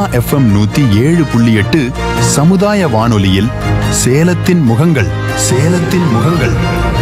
FM நூத்தி ஏழு புள்ளி எட்டு சமுதாய வானொலியில் சேலத்தின் முகங்கள் சேலத்தின் முகங்கள்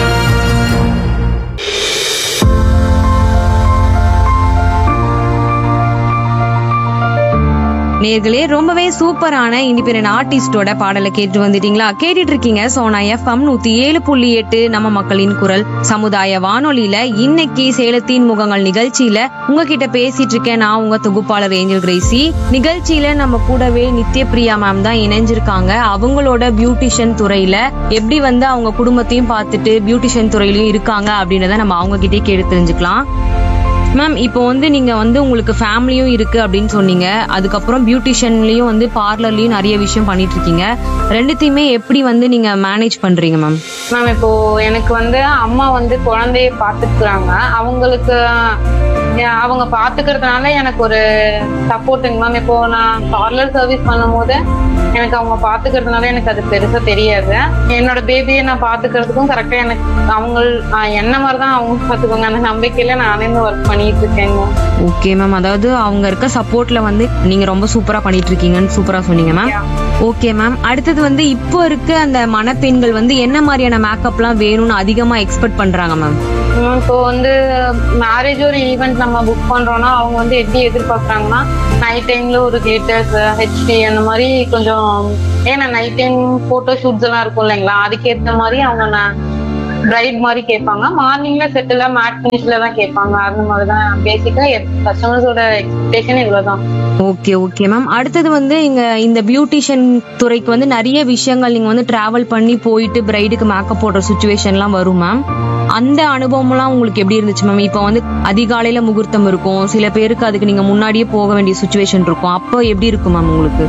நேர்களே ரொம்பவே சூப்பரான இண்டிபெண்டன்ட் ஆர்டிஸ்டோட பாடலை கேட்டு வந்துட்டீங்களா கேட்டுட்டு இருக்கீங்க சோனா எஃப்எம் நூத்தி ஏழு புள்ளி எட்டு நம்ம மக்களின் குரல் சமுதாய வானொலியில இன்னைக்கு சேலத்தின் முகங்கள் நிகழ்ச்சியில உங்ககிட்ட பேசிட்டு இருக்கேன் நான் உங்க தொகுப்பாளர் ஏஞ்சல் கிரேசி நிகழ்ச்சியில நம்ம கூடவே நித்யபிரியா மேம் தான் இணைஞ்சிருக்காங்க அவங்களோட பியூட்டிஷியன் துறையில எப்படி வந்து அவங்க குடும்பத்தையும் பார்த்துட்டு பியூட்டிஷியன் துறையிலயும் இருக்காங்க அப்படின்றத நம்ம அவங்க கிட்டே கேட்டு தெரிஞ்சுக்கலாம் மேம் இப்போ வந்து நீங்க வந்து உங்களுக்கு ஃபேமிலியும் இருக்கு அப்படின்னு சொன்னீங்க அதுக்கப்புறம் பியூட்டிஷியன்லயும் வந்து பார்லர்லயும் நிறைய விஷயம் பண்ணிட்டு இருக்கீங்க ரெண்டுத்தையுமே எப்படி வந்து நீங்க மேனேஜ் பண்றீங்க மேம் மேம் இப்போ எனக்கு வந்து அம்மா வந்து குழந்தைய பாத்துக்கிறாங்க அவங்களுக்கு அஹ், அவங்க பாத்துக்கிறதுனால எனக்கு ஒரு சப்போர்ட்டுங்க மேம் இப்போ நான் பார்லர் சர்வீஸ் பண்ணும்போது எனக்கு அவங்க பாத்துக்கிறதுனால எனக்கு அது பெருசா தெரியாது என்னோட பேபியை நான் பாத்துக்கிறதுக்கும் கரெக்டா எனக்கு அவங்க அஹ், என்ன மாதிரி தான் அவங்க பாத்துக்கோங்க அந்த நம்பிக்கையில நானே ஒர்க் பண்ணிட்டு இருக்கேங்க ஓகே மேம் அதாவது அவங்க இருக்க சப்போர்ட்ல வந்து நீங்க ரொம்ப சூப்பரா பண்ணிட்டு இருக்கீங்கன்னு சூப்பரா சொன்னீங்க மேம் ஓகே மேம் அடுத்தது வந்து இப்போ இருக்க அந்த மணப்பெண்கள் வந்து என்ன மாதிரியான மேக்கப்லாம் வேணும்னு அதிகமா எக்ஸ்பெக்ட் பண்றாங்க மேம் உம் இப்போ வந்து மேரேஜ் ஒரு ஈவெண்ட் நம்ம புக் பண்றோம்னா அவங்க வந்து எப்படி எதிர்பார்க்கறாங்கன்னா நைட் டைம்ல ஒரு கிளிட்டர்ஸ் ஹெச்டி அந்த மாதிரி கொஞ்சம் ஏன்னா நைட் டைம் போட்டோ ஷூட்ஸ் எல்லாம் இருக்கும் இல்லைங்களா அதுக்கேற்ற மாதிரி அவங்க பிரைட் மாதிரி கேட்பாங்க மார்னிங்ல செட்டில் மேட் ஃபினிஷ்ல தான் கேட்பாங்க அந்த மாதிரி தான் பேசிக்கா கஸ்டமர்ஸோட எக்ஸ்பெக்டேஷன் இவ்வளவுதான் ஓகே ஓகே மேம் அடுத்தது வந்து இங்க இந்த பியூட்டிஷியன் துறைக்கு வந்து நிறைய விஷயங்கள் நீங்க வந்து டிராவல் பண்ணி போயிட்டு பிரைடுக்கு மேக்கப் போடுற சுச்சுவேஷன்லாம் வரும் மேம் அந்த அனுபவம்லாம் உங்களுக்கு எப்படி இருந்துச்சு மேம் இப்போ வந்து அதிகாலையில முகூர்த்தம் இருக்கும் சில பேருக்கு அதுக்கு நீங்க முன்னாடியே போக வேண்டிய சுச்சுவேஷன் இருக்கும் அப்போ எப்படி இருக்கும் மேம் உங்களுக்கு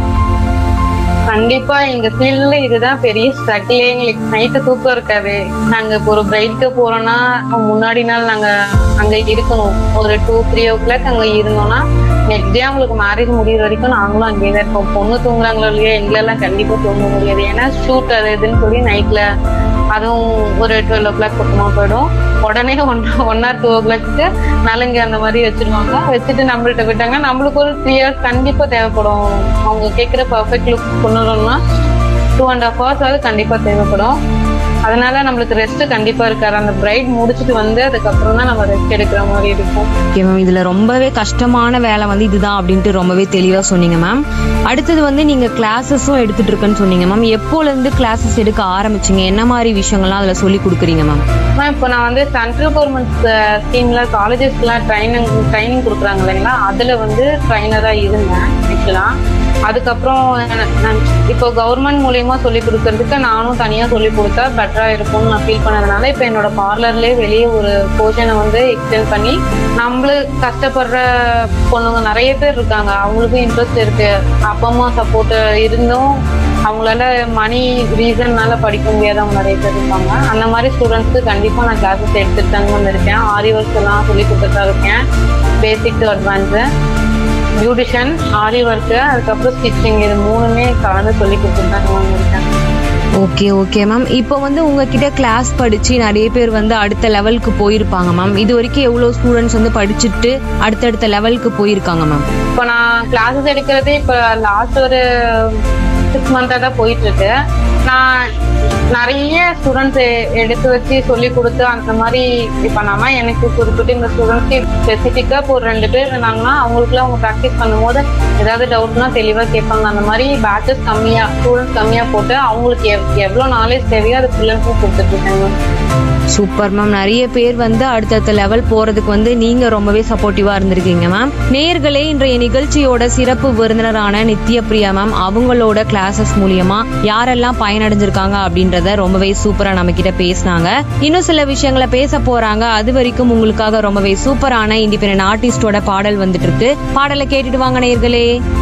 கண்டிப்பா எங்க ஃபீல்ட்ல இதுதான் பெரிய ஸ்ட்ரகிளே எங்களுக்கு நைட்டு தூக்கம் இருக்காது நாங்க இப்போ ஒரு பிரைட்க்கு போறோம்னா முன்னாடி நாள் நாங்க அங்க இருக்கணும் ஒரு டூ த்ரீ ஓ கிளாக் அங்க இருந்தோம்னா நெக்ஸ்ட் டே அவங்களுக்கு மேரேஜ் முடியிற வரைக்கும் நாங்களும் அங்கேயே தான் இருப்போம் பொண்ணு தூங்குறாங்களோ இல்லையா எங்களெல்லாம் கண்டிப்பா தூங்க முடியாது ஏன்னா ஷூட் அது இதுன்னு சொல்லி நைட்ல அதுவும் ஒரு டுவெல் ஓ கிளாக் பக்கமா போயிடும் உடனே one one or two o clock நலுங்கு அந்த மாதிரி வச்சிருவாங்க வச்சுட்டு நம்மள்ட்ட போயிட்டாங்கன்னா நம்மளுக்கு ஒரு த்ரீ ஹவர்ஸ் கண்டிப்பா தேவைப்படும் அவங்க கேட்குற பர்ஃபெக்ட் லுக் கொண்டு வரணும்னா டூ அண்ட் ஹாஃப் ஹவர்ஸ் ஆகுது கண்டிப்பா தேவைப்படும் அதனால நம்மளுக்கு ரெஸ்ட் கண்டிப்பா இருக்காது அந்த பிரைட் முடிச்சுட்டு வந்து அதுக்கப்புறம் தான் நம்ம ரெஸ்ட் எடுக்கிற மாதிரி இருக்கும் ஓகே மேம் இதுல ரொம்பவே கஷ்டமான வேலை வந்து இதுதான் அப்படின்ட்டு ரொம்பவே தெளிவா சொன்னீங்க மேம் அடுத்தது வந்து நீங்க கிளாஸஸும் எடுத்துட்டு இருக்கேன்னு சொன்னீங்க மேம் எப்போல இருந்து கிளாஸஸ் எடுக்க ஆரம்பிச்சீங்க என்ன மாதிரி விஷயங்கள்லாம் அதுல சொல்லி கொடுக்குறீங்க மேம் மேம் இப்போ நான் வந்து சென்ட்ரல் கவர்மெண்ட் ஸ்கீம்ல காலேஜஸ்க்குலாம் ட்ரைனிங் ட்ரைனிங் கொடுக்குறாங்க இல்லைங்களா அதுல வந்து ட்ரைனரா இருந்தேன் ஆக்சுவலா அதுக்கப்புறம் நான் இப்போ கவர்மெண்ட் மூலியமா சொல்லி கொடுக்கறதுக்கு நானும் தனியா சொல்லி கொடுத்தா பெட்டரா இருக்கும்னு நான் ஃபீல் பண்ணதுனால இப்போ என்னோட பார்லர்லயே வெளியே ஒரு போர்ஷனை வந்து எக்ஸ்டெண்ட் பண்ணி நம்மளு கஷ்டப்படுற பொண்ணுங்க நிறைய பேர் இருக்காங்க அவங்களுக்கும் இன்ட்ரெஸ்ட் இருக்கு அப்பா அம்மா சப்போர்ட் இருந்தும் அவங்களால மணி ரீசன்னால படிக்க முடியாதவங்க நிறைய பேர் இருப்பாங்க அந்த மாதிரி ஸ்டூடெண்ட்ஸ்க்கு கண்டிப்பா நான் கிளாஸஸ் எடுத்துட்டு தாங்க வந்திருக்கேன் ஆரி ஒர்க்ஸ் எல்லாம் சொல்லி கொடுத்துட்டு தான் இருக்கேன் basic to advance beautician aari work அதுக்கப்புறம் ஸ்டிச்சிங் இது மூணுமே கலந்து சொல்லி கொடுத்துட்டு தாங்க வந்திருக்கேன் ஓகே ஓகே மேம் இப்போ வந்து உங்ககிட்ட கிளாஸ் படிச்சு நிறைய பேர் வந்து அடுத்த லெவலுக்கு போயிருப்பாங்க மேம் இது வரைக்கும் எவ்வளவு ஸ்டூடெண்ட்ஸ் வந்து படிச்சுட்டு அடுத்தடுத்த லெவலுக்கு போயிருக்காங்க மேம் இப்போ நான் கிளாஸஸ் எடுக்கிறதே இப்போ லாஸ்ட் ஒரு சிக்ஸ் மந்த்தாக தான் போயிட்டு இருக்கு நான் நிறைய ஸ்டூடெண்ட்ஸ் எடுத்து வச்சு சொல்லி கொடுத்து அந்த மாதிரி இது பண்ணாம எனக்கு குறிப்பிட்டு இந்த ஸ்டூடெண்ட்ஸ்க்கு ஸ்பெசிஃபிக்காக இப்போ ஒரு ரெண்டு பேர் இருந்தாங்கன்னா அவங்களுக்குலாம் அவங்க ப்ராக்டிஸ் பண்ணும்போது ஏதாவது டவுட்னா தெளிவாக கேட்பாங்க அந்த மாதிரி பேச்சஸ் கம்மியாக ஸ்டூடெண்ட்ஸ் கம்மியாக போட்டு அவங்களுக்கு எவ் எவ்வளோ நாலேஜ் தேவையோ அது ஃபுல் அண்ட் ஃபுல் கொடுத்துட்டு இருக்காங்க சூப்பர் மேம் நிறைய பேர் வந்து அடுத்தடுத்த லெவல் போறதுக்கு வந்து நீங்க ரொம்பவே சப்போர்ட்டிவா இருந்திருக்கீங்க மேம் நேர்களே இன்றைய நிகழ்ச்சியோட சிறப்பு விருந்தினரான நித்ய பிரியா மேம் அவங்களோட கிளாஸஸ் மூலியமா யாரெல்லாம் பயனடைஞ்சிருக்காங்க அப்படின்றத ரொம்பவே சூப்பரா நம்ம கிட்ட பேசினாங்க இன்னும் சில விஷயங்களை பேச போறாங்க அது வரைக்கும் உங்களுக்காக ரொம்பவே சூப்பரான இண்டிபெண்டன்ட் ஆர்டிஸ்டோட பாடல் வந்துட்டு இருக்கு பாடலை கேட்டுட்டு வாங்க நேர்களே